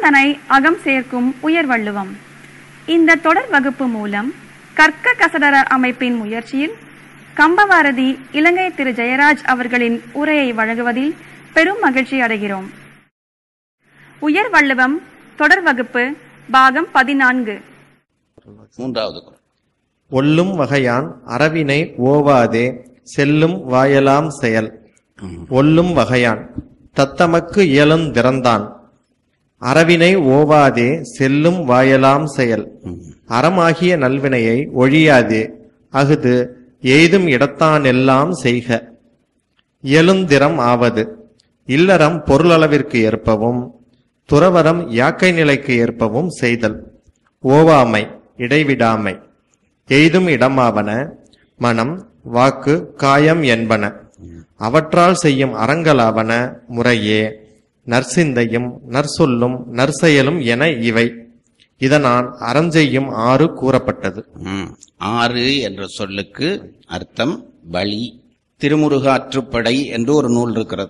தனை அகம் சேர்க்கும் உயர் வள்ளுவம் இந்த தொடர் வகுப்பு மூலம் கற்க கசடர அமைப்பின் முயற்சியில் கம்பவாரதி இலங்கை திரு ஜெயராஜ் அவர்களின் உரையை வழங்குவதில் பெரும் மகிழ்ச்சி அடைகிறோம் உயர் வள்ளுவம் தொடர் வகுப்பு பாகம் பதினான்கு மூன்றாவது குரல் ஒல்லும் வகையான் அறவினை ஓவாதே செல்லும் வாயலாம் செயல் ஒல்லும் வகையான் தத்தமக்கு இயலுந் திறந்தான் அறவினை ஓவாதே செல்லும் வாயலாம் செயல் அறமாகிய நல்வினையை ஒழியாதே அஃது எய்தும் இடத்தானெல்லாம் செய்க இயலுந்திரம் ஆவது இல்லறம் பொருளளவிற்கு ஏற்பவும் துறவரம் யாக்கை நிலைக்கு ஏற்பவும் செய்தல் ஓவாமை இடைவிடாமை எய்தும் இடமாவன மனம் வாக்கு காயம் என்பன அவற்றால் செய்யும் அறங்களாவன முறையே நற்சிந்தையும் நற்சொல்லும் நற்செயலும் என இவை இதனால் அறஞ்செய்யும் ஆறு கூறப்பட்டது ம். ஆறு என்ற சொல்லுக்கு அர்த்தம் பலி திருமுருகாற்றுப்படை என்று ஒரு நூல் இருக்கிறது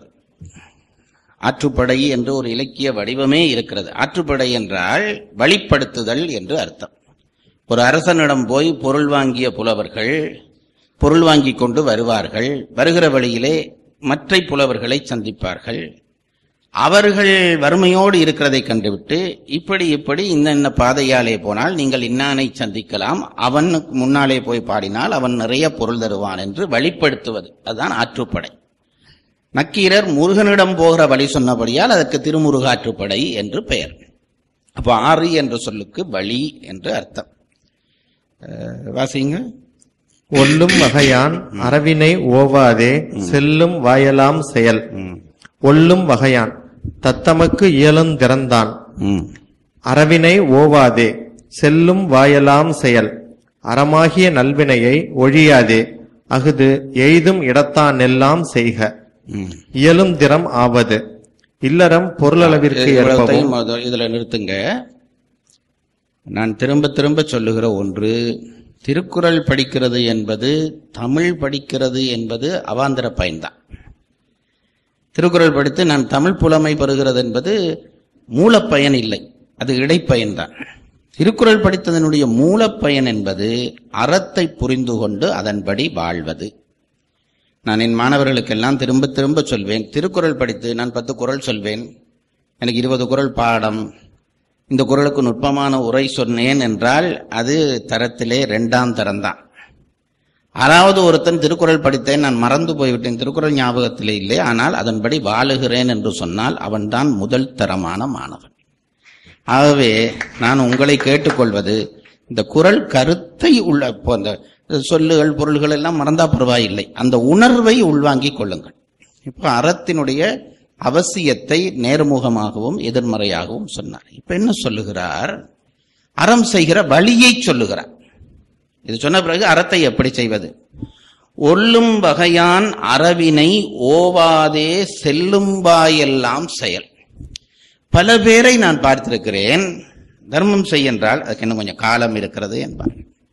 ஆற்றுப்படை என்று ஒரு இலக்கிய வடிவமே இருக்கிறது ஆற்றுப்படை என்றால் வழிப்படுத்துதல் என்று அர்த்தம் ஒரு அரசனிடம் போய் பொருள் வாங்கிய புலவர்கள் பொருள் வாங்கி கொண்டு வருவார்கள் வருகிற வழியிலே மற்ற புலவர்களை சந்திப்பார்கள் அவர்கள் வறுமையோடு இருக்கிறதை கண்டுவிட்டு இப்படி இப்படி இந்த இந்த பாதையாலே போனால் நீங்கள் இன்னானை சந்திக்கலாம் அவனுக்கு முன்னாலே போய் பாடினால் அவன் நிறைய பொருள் தருவான் என்று வழிப்படுத்துவது அதுதான் ஆற்றுப்படை நக்கீரர் முருகனிடம் போகிற வழி சொன்னபடியால் அதற்கு திருமுருகாற்றுப்படை என்று பெயர் அப்போ ஆறு என்ற சொல்லுக்கு வழி என்று அர்த்தம் அஹ், வாசிங்க ஒல்லும் வகையான் அறவினை ஓவாதே செல்லும் வாயலாம் செயல் ம், ஒல்லும் வகையான் தத்தமக்கு இயலுந் திறந்தான் ம், அறவினை ஓவாதே செல்லும் வாயலாம் செயல் அறமாகிய நல்வினையை ஒழியாதே அஃது எய்தும் இடத்தானெல்லாம் செய்க ம். இயலும் திறம் ஆவது இல்லறம் பொருளளவிற்கு ஏற்பவும் இவ்வளவுத்தையும் அது- இதுல நிறுத்துங்க நான் திரும்ப திரும்ப சொல்லுகிற ஒன்று திருக்குறள் படிக்கிறது என்பது தமிழ் படிக்கிறது என்பது அவாந்தர பயன்தான் திருக்குறள் படித்து நான் தமிழ் புலமை பெறுகிறது என்பது மூலப்பயன் இல்லை அது இடைப்பயன்தான் திருக்குறள் படித்ததனுடைய மூலப்பயன் என்பது அறத்தை புரிந்து கொண்டு அதன்படி வாழ்வது நான் என் மாணவர்களுக்கெல்லாம் திரும்ப திரும்ப சொல்வேன் திருக்குறள் படித்து நான் பத்து குறள் சொல்வேன் எனக்கு இருபது குறள் பாடம் இந்த குறளுக்கு நுட்பமான உரை சொன்னேன் என்றால் அது தரத்திலே ரெண்டாம் தரம்தான் அதாவது ஒருத்தன் திருக்குறள் படித்தேன் நான் மறந்து போய்விட்டேன் திருக்குறள் ஞாபகத்திலே இல்லை ஆனால் அதன்படி வாழுகிறேன் என்று சொன்னால் அவன்தான் முதல் தரமான மாணவன் ஆகவே நான் உங்களை கேட்டுக்கொள்வது இந்த குறள் கருத்தை உள்ள இப்போ அந்த சொல்லுகள் பொருள்கள் எல்லாம் மறந்தா பரவாயில்லை அந்த உணர்வை உள்வாங்கிக் கொள்ளுங்கள் இப்போ அறத்தினுடைய அவசியத்தை நேர்முகமாகவும் எதிர்மறையாகவும் சொன்னார் இப்ப என்ன சொல்லுகிறார் அறம் செய்கிற வழியை சொல்லுகிறார் இது சொன்ன பிறகு அறத்தை எப்படி செய்வது ஒல்லும் வகையான் அறவினை ஓவாதே செல்லும்பாயெல்லாம் செயல் பல பேரை நான் பார்த்திருக்கிறேன் தர்மம் செய் என்றால் அதுக்கு இன்னும் கொஞ்சம் காலம் இருக்கிறது என்பார்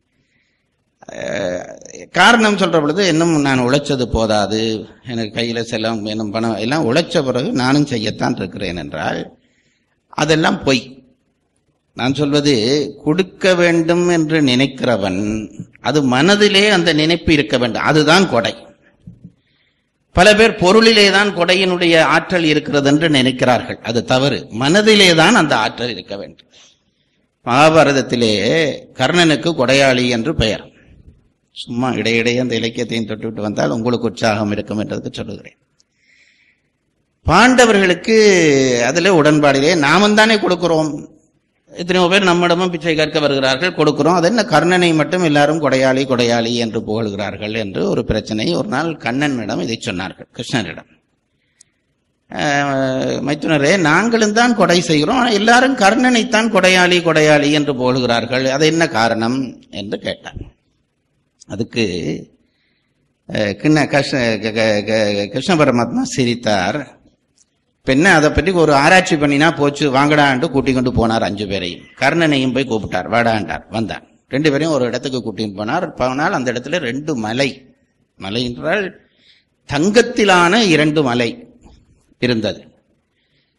அஹ், காரணம் சொல்ற பொழுது இன்னும் நான் உழைச்சது போதாது எனக்கு கையில செல்லம் வேணும் பணம் எல்லாம் உழைச்ச பிறகு நானும் செய்யத்தான் இருக்கிறேன் என்றால் அதெல்லாம் பொய் நான் சொல்வது கொடுக்க வேண்டும் என்று நினைக்கிறவன் அது மனதிலே அந்த நினைப்பு இருக்க வேண்டும் அதுதான் கொடை பல பேர் பொருளிலே தான் கொடையினுடைய ஆற்றல் இருக்கிறது என்று நினைக்கிறார்கள் அது தவறு மனதிலே தான் அந்த ஆற்றல் இருக்க வேண்டும் மகாபாரதத்திலே கர்ணனுக்கு கொடையாளி என்று பெயர் சும்மா இடையிடையே அந்த இலக்கியத்தையும் தொட்டுவிட்டு வந்தால் உங்களுக்கு உற்சாகம் இருக்கும் என்றதுக்கு சொல்லுகிறேன் பாண்டவர்களுக்கு அதிலே உடன்பாடிலே நாமும் தானே கொடுக்கிறோம் எத்தனையோ பேர் நம்மிடமும் பிச்சை கேட்க வருகிறார்கள் கொடுக்கிறோம் அது என்ன கர்ணனை மட்டும் எல்லாரும் கொடையாளி கொடையாளி என்று புகழ்கிறார்கள் என்று ஒரு பிரச்சனை ஒரு நாள் கண்ணனிடம் இதை சொன்னார்கள் கிருஷ்ணரிடம் அஹ், மைத்துனரே நாங்களும் தான் கொடை செய்கிறோம் ஆனால் எல்லாரும் கர்ணனைத்தான் கொடையாளி கொடையாளி என்று புகழ்கிறார்கள் அது என்ன காரணம் என்று கேட்டார் அதுக்கு அஹ், கிண்ண கிருஷ்ண க- க- க- கிருஷ்ண பரமாத்மா சிரித்தார் பெண்ணை அதை பற்றி ஒரு ஆராய்ச்சி பண்ணினா போச்சு வாங்கடான்ட்டு கூட்டி கொண்டு போனார் அஞ்சு பேரையும் கர்ணனையும் போய் கூப்பிட்டார் வாடாண்டார் வந்தான் ரெண்டு பேரையும் ஒரு இடத்துக்கு கூட்டிட்டு போனார் போனால் அந்த இடத்துல ரெண்டு மலை மலை என்றால் தங்கத்திலான இரண்டு மலை இருந்தது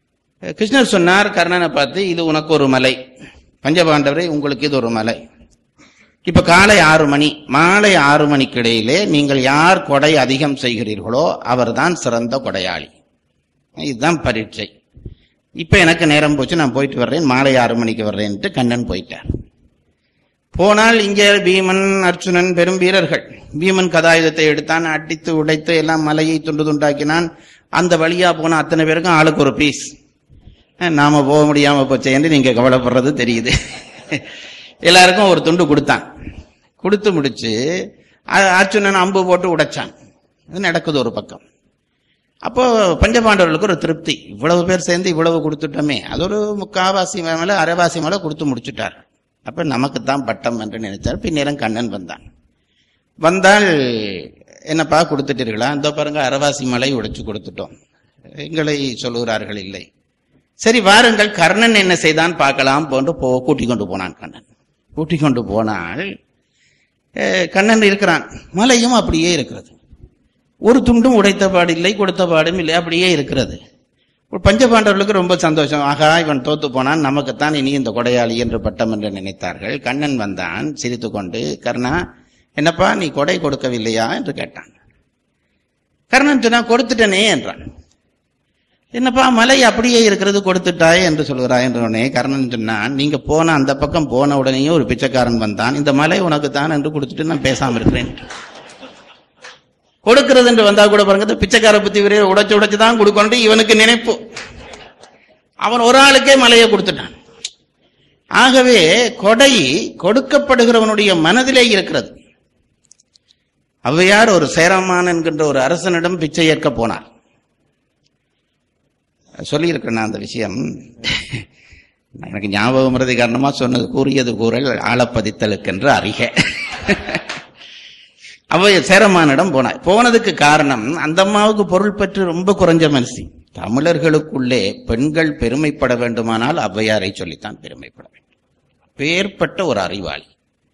கிருஷ்ணர் சொன்னார் கர்ணனை பார்த்து இது உனக்கு ஒரு மலை பஞ்சபாண்டவரே உங்களுக்கு இது ஒரு மலை இப்ப காலை ஆறு மணி மாலை ஆறு மணிக்கு இடையிலே நீங்கள் யார் கொடை அதிகம் செய்கிறீர்களோ அவர்தான் சிறந்த கொடையாளி இதுதான் பரீட்சை இப்ப எனக்கு நேரம் போச்சு நான் போயிட்டு வர்றேன் மாலை ஆறு மணிக்கு வர்றேன்ட்டு கண்ணன் போயிட்டார் போனால் இங்கே பீமன் அர்ச்சுனன் பெரும் வீரர்கள் பீமன் கதாயுதத்தை எடுத்தான் அடித்து உடைத்து எல்லாம் மலையை துண்டு துண்டாக்கினான் அந்த வழியா போன அத்தனை பேருக்கும் ஆளுக்கு ஒரு பீஸ் நாம போக முடியாம போச்சேன்னு நீங்க கவலைப்படுறது தெரியுது எல்லாருக்கும் ஒரு துண்டு கொடுத்தான் கொடுத்து முடிச்சு அ- அர்ச்சுனன் அம்பு போட்டு உடைச்சான் இது நடக்குது ஒரு பக்கம் அப்போ பஞ்சபாண்டவர்களுக்கு ஒரு திருப்தி இவ்வளவு பேர் சேர்ந்து இவ்வளவு கொடுத்துட்டோமே அது ஒரு முக்காவாசி மேல அரைவாசி மேல கொடுத்து முடிச்சுட்டார் அப்ப நமக்கு தான் பட்டம் என்று நினைத்தார் பின்னேரம் கண்ணன் வந்தான் வந்தால் என்னப்பா கொடுத்துட்டீர்களா இந்த பாருங்க அரவாசி மலை உடைச்சு கொடுத்துட்டோம் எங்களை சொல்லுகிறார்கள் இல்லை சரி வாருங்கள் கர்ணன் என்ன செய்தான் பார்க்கலாம் போன்று போ கூட்டிக் கொண்டு போனான் கண்ணன் கூட்டிக் கொண்டு போனால் அஹ், கண்ணன் இருக்கிறான் மலையும் அப்படியே இருக்கிறது ஒரு துண்டும் உடைத்த பாடில்லை கொடுத்த பாடும் இல்லை அப்படியே இருக்கிறது ஒரு பஞ்சபாண்டவர்களுக்கு ரொம்ப சந்தோஷம் ஆகா இவன் தோத்து போனான் நமக்குத்தான் இனி இந்த கொடையாளி என்று பட்டம் என்று நினைத்தார்கள் கண்ணன் வந்தான் சிரித்துக்கொண்டு கர்ணா என்னப்பா நீ கொடை கொடுக்கவில்லையா என்று கேட்டான் கர்ணன் சொன்னா கொடுத்துட்டனே என்றான் என்னப்பா மலை அப்படியே இருக்கிறது கொடுத்துட்டாய் என்று சொல்கிறாய் என்ற உடனே கர்ணன் சொன்னான் நீங்க போன அந்த பக்கம் போன உடனேயே ஒரு பிச்சைக்காரன் வந்தான் இந்த மலை உனக்கு தான் என்று கொடுத்துட்டு நான் பேசாம இருக்கிறேன் கொடுக்கிறது என்று வந்தா கூட பாருங்க இந்த பிச்சைக்கார புத்தி வீரர் உடைச்சு உடைச்சு தான் கொடுக்கணும் இவனுக்கு நினைப்பு அவன் ஒரு ஆளுக்கே மலையை கொடுத்துட்டான் ஆகவே கொடை கொடுக்கப்படுகிறவனுடைய மனதிலே இருக்கிறது ஔவையார் ஒரு சேரமான் என்கின்ற ஒரு அரசனிடம் பிச்சை ஏற்க போனார் சொல்லியிருக்கிறேன் நான் அந்த விஷயம் எனக்கு ஞாபகம் மறதி காரணமா சொன்னது கூறியது கூறல் ஆழப்பதித்தலுக்கென்று அறிக அவ சேரமானிடம் போனார் போனதுக்கு காரணம் அந்த அம்மாவுக்கு பொருள் பற்றி ரொம்ப குறைஞ்ச மனசி தமிழர்களுக்குள்ளே பெண்கள் பெருமைப்பட வேண்டுமானால் ஔவையாரை சொல்லித்தான் பெருமைப்பட வேண்டும் பேர்பட்ட ஒரு அறிவாளி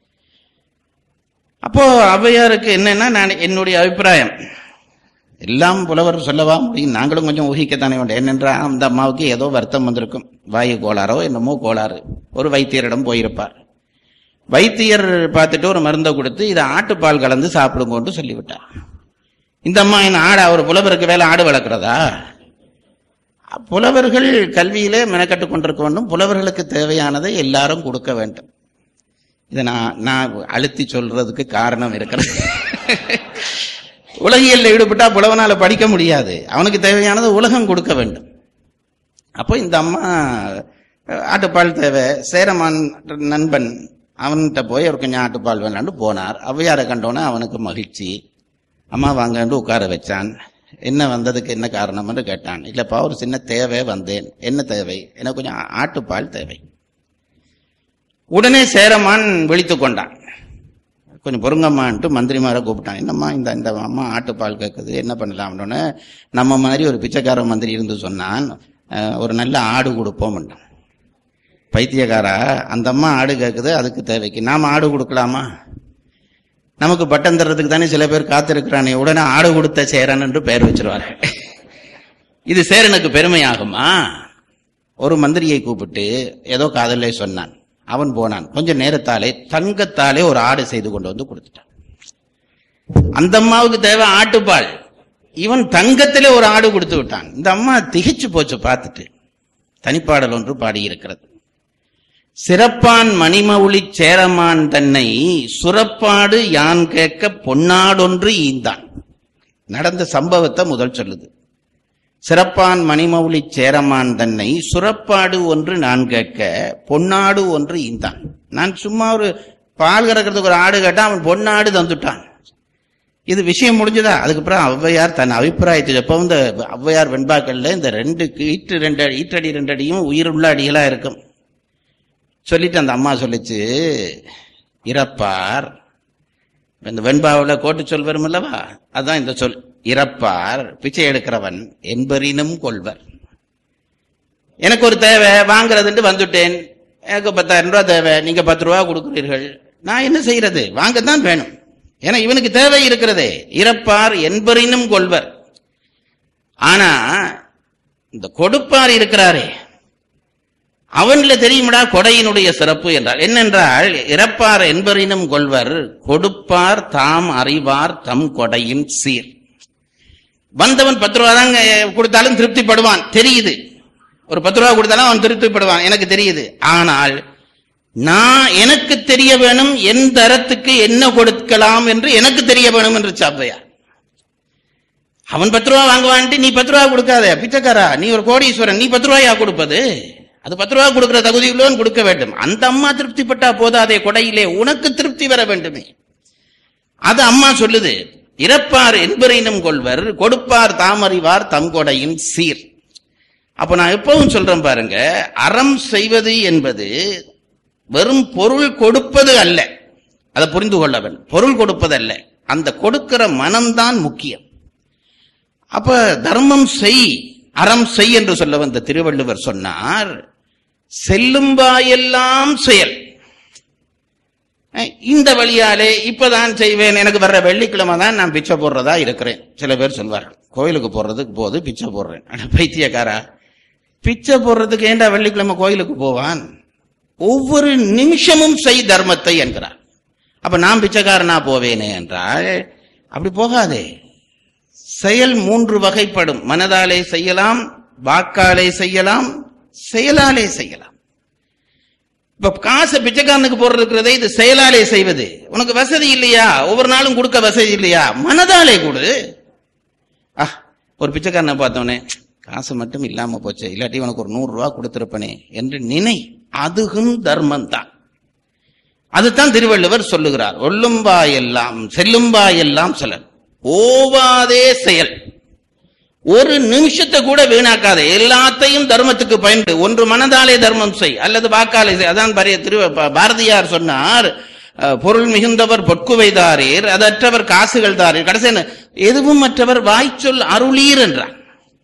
அப்போ ஔவையாருக்கு என்னன்னா நான் என்னுடைய அபிப்பிராயம் எல்லாம் புலவர் சொல்லவா முடியும் நாங்களும் கொஞ்சம் ஊகிக்கத்தானே வேண்டும் என்னென்றால் அந்த அம்மாவுக்கு ஏதோ வருத்தம் வந்திருக்கும் வாயு கோளாறோ என்னமோ கோளாறு ஒரு வைத்தியரிடம் போயிருப்பார் வைத்தியர் பார்த்துட்டு ஒரு மருந்தை கொடுத்து இதை ஆட்டுப்பால் கலந்து சாப்பிடுங்கன்னு சொல்லிவிட்டார் இந்த அம்மா என்ன ஆடு அவர் புலவருக்கு வேலை ஆடு வளர்க்கிறதா புலவர்கள் கல்வியிலே மெனக்கட்டு கொண்டிருக்க வேண்டும் புலவர்களுக்கு தேவையானதை எல்லாரும் கொடுக்க வேண்டும் இதை நான் நான் அழுத்தி சொல்றதுக்கு காரணம் இருக்கிறது உலகியல்ல ஈடுபட்டா புலவனால படிக்க முடியாது அவனுக்கு தேவையானது உலகம் கொடுக்க வேண்டும் அப்போ இந்த அம்மா அஹ், ஆட்டுப்பால் தேவை சேரமான் நண்பன் அவன்கிட்ட போய் அவர் கொஞ்சம் ஆட்டுப்பால் வேணான்னு போனார் ஔவையாரை கண்டோன்னே அவனுக்கு மகிழ்ச்சி அம்மா வாங்கன்னு உட்கார வச்சான் என்ன வந்ததுக்கு என்ன காரணம்னு கேட்டான் இல்லப்பா ஒரு சின்ன தேவை வந்தேன் என்ன தேவை எனக்கு கொஞ்சம் ஆ- ஆட்டுப்பால் தேவை உடனே சேரமான் விழித்து கொண்டான் கொஞ்சம் பொறுங்கம்மான்ட்டு மந்திரிமாரை கூப்பிட்டான் என்னம்மா இந்த இந்த அம்மா ஆட்டுப்பால் கேட்குது என்ன பண்ணலாம்னு நம்ம மாதிரி ஒரு பிச்சைக்கார மந்திரி இருந்து சொன்னான் அஹ், ஒரு நல்ல ஆடு கொடுப்போம் பைத்தியக்காரா அந்த அம்மா ஆடு கேட்குது அதுக்கு தேவைக்கு நாம ஆடு கொடுக்கலாமா நமக்கு பட்டம் தர்றதுக்கு தானே சில பேர் காத்திருக்கிறானே உடனே ஆடு கொடுத்த சேரன் என்று பெயர் வச்சிருவார்கள் இது சேரனுக்கு பெருமையாகுமா ஒரு மந்திரியை கூப்பிட்டு ஏதோ காதலே சொன்னான் அவன் போனான் கொஞ்ச நேரத்தாலே தங்கத்தாலே ஒரு ஆடு செய்து கொண்டு வந்து கொடுத்துட்டான் அந்த அம்மாவுக்கு தேவை ஆட்டுப்பால் இவன் தங்கத்திலே ஒரு ஆடு கொடுத்து விட்டான் இந்த அம்மா திகைச்சு போச்சு பார்த்துட்டு தனிப்பாடல் ஒன்று பாடியிருக்கிறது சிறப்பான் மணிமவுளி சேரமான் தன்னை சுரப்பாடு யான் கேட்க பொன்னாடொன்று ஈந்தான் நடந்த சம்பவத்தை முதல் சொல்லுது சிறப்பான் மணிமவுளி சேரமான் தன்னை சுரப்பாடு ஒன்று நான் கேட்க பொன்னாடு ஒன்று ஈந்தான் நான் சும்மா ஒரு பால் கறக்கிறதுக்கு ஒரு ஆடு கேட்டா அவன் பொன்னாடு தந்துட்டான் இது விஷயம் முடிஞ்சதா அதுக்கப்புறம் ஔவையார் தன் அபிப்பிராயத்தில் எப்போ இந்த ஔவையார் வெண்பாக்கள்ல இந்த ரெண்டு ஈட்டு ரெண்டு அடி- ஈட்டடி ரெண்டு அடியும் உயிருள்ள அடிகளா இருக்கும் சொல்லிட்டு அந்த அம்மா சொல்லிச்சு இறப்பார் இந்த வெண்பாவில் கோட்டு சொல் வரும் அல்லவா அதுதான் இந்த சொல் இறப்பார் பிச்சை எடுக்கிறவன் என்பரினும் கொள்வர் எனக்கு ஒரு தேவை வாங்குறதுன்ட்டு வந்துட்டேன் எனக்கு பத்தாயிரம் ரூபாய் தேவை நீங்க பத்து ரூபா கொடுக்கிறீர்கள் நான் என்ன செய்யறது வாங்கத்தான் வேணும் ஏன்னா இவனுக்கு தேவை இருக்கிறதே இறப்பார் என்பரினும் கொள்வர் ஆனா இந்த கொடுப்பார் இருக்கிறாரே அவன்ல தெரியுமடா கொடையினுடைய சிறப்பு என்றால் என்னென்றால் இறப்பார் என்பரினும் கொள்வர் கொடுப்பார் தாம் அறிவார் தம் கொடையின் சீர் வந்தவன் பத்து ரூபா தாங்க கொடுத்தாலும் திருப்திப்படுவான் தெரியுது ஒரு பத்து ரூபா கொடுத்தாலும் அவன் திருப்திப்படுவான் எனக்கு தெரியுது ஆனால் நான் எனக்கு தெரிய வேணும் என் தரத்துக்கு என்ன கொடுக்கலாம் என்று எனக்கு தெரிய வேணும் என்று சாப்பையார் அவன் பத்து ரூபா வாங்குவான்ட்டு நீ பத்து ரூபா கொடுக்காத பிச்சைக்காரா நீ ஒரு கோடீஸ்வரன் நீ பத்து ரூபாயா கொடுப்பது அது பத்து ரூபா கொடுக்கிற தகுதியுள்ளவன் கொடுக்க வேண்டும் அந்த அம்மா திருப்திப்பட்டா போதாதே கொடையிலே உனக்கு திருப்தி வர வேண்டுமே அது அம்மா சொல்லுது இறப்பார் என்பரினும் கொள்வர் கொடுப்பார் தாமறிவார் தம் கொடையின் சீர் அப்ப நான் எப்பவும் சொல்றேன் பாருங்க அறம் செய்வது என்பது வெறும் பொருள் கொடுப்பது அல்ல அதை புரிந்து கொள்ள வேண்டும் பொருள் கொடுப்பது அல்ல அந்த கொடுக்கிற மனம்தான் முக்கியம் அப்ப தர்மம் செய் அறம் செய் என்று சொல்ல வந்த திருவள்ளுவர் சொன்னார் செல்லும் வாயெல்லாம் செயல் அஹ் இந்த வழியாலே இப்பதான் செய்வேன் எனக்கு வர்ற வெள்ளிக்கிழமை தான் நான் பிச்சை போடுறதா இருக்கிறேன் சில பேர் சொல்வார்கள் கோயிலுக்கு போடுறதுக்கு போது பிச்சை போடுறேன் அட பைத்தியக்காரா பிச்சை போடுறதுக்கு ஏண்டா வெள்ளிக்கிழமை கோயிலுக்கு போவான் ஒவ்வொரு நிமிஷமும் செய் தர்மத்தை என்கிறார் அப்ப நான் பிச்சைக்காரனா போவேனே என்றால் அப்படி போகாதே செயல் மூன்று வகைப்படும் மனதாலே செய்யலாம் வாக்காலே செய்யலாம் செயலாலே செய்யலாம் இப்ப காசை பிச்சைக்காரனுக்கு போடுறதுக்கிறதே இது செயலாலே செய்வது உனக்கு வசதி இல்லையா ஒவ்வொரு நாளும் கொடுக்க வசதி இல்லையா மனதாலே கொடு ஆ ஒரு பிச்சைக்காரனை பார்த்தோன்னே காசு மட்டும் இல்லாம போச்சு இல்லாட்டி உனக்கு ஒரு நூறு ரூபா கொடுத்திருப்பனே என்று நினை அதுவும் தர்மம் தான் அதுதான் திருவள்ளுவர் சொல்லுகிறார் ஒல்லும்பாயெல்லாம் செல்லும்பாயெல்லாம் செலன் ஓவாதே செயல் ஒரு நிமிஷத்தை கூட வீணாக்காதே எல்லாத்தையும் தர்மத்துக்கு பயன்படு ஒன்று மனதாலே தர்மம் செய் அல்லது வாக்காலே செய் அதான் பரிய திரு ப- பாரதியார் சொன்னார் அஹ், பொருள் மிகுந்தவர் பொற்குவைதாரீர் அதற்றவர் காசுகள் தாரீர் கடைசி என்ன? எதுவும் மற்றவர் வாய்ச்சொல் அருளீர் என்றார்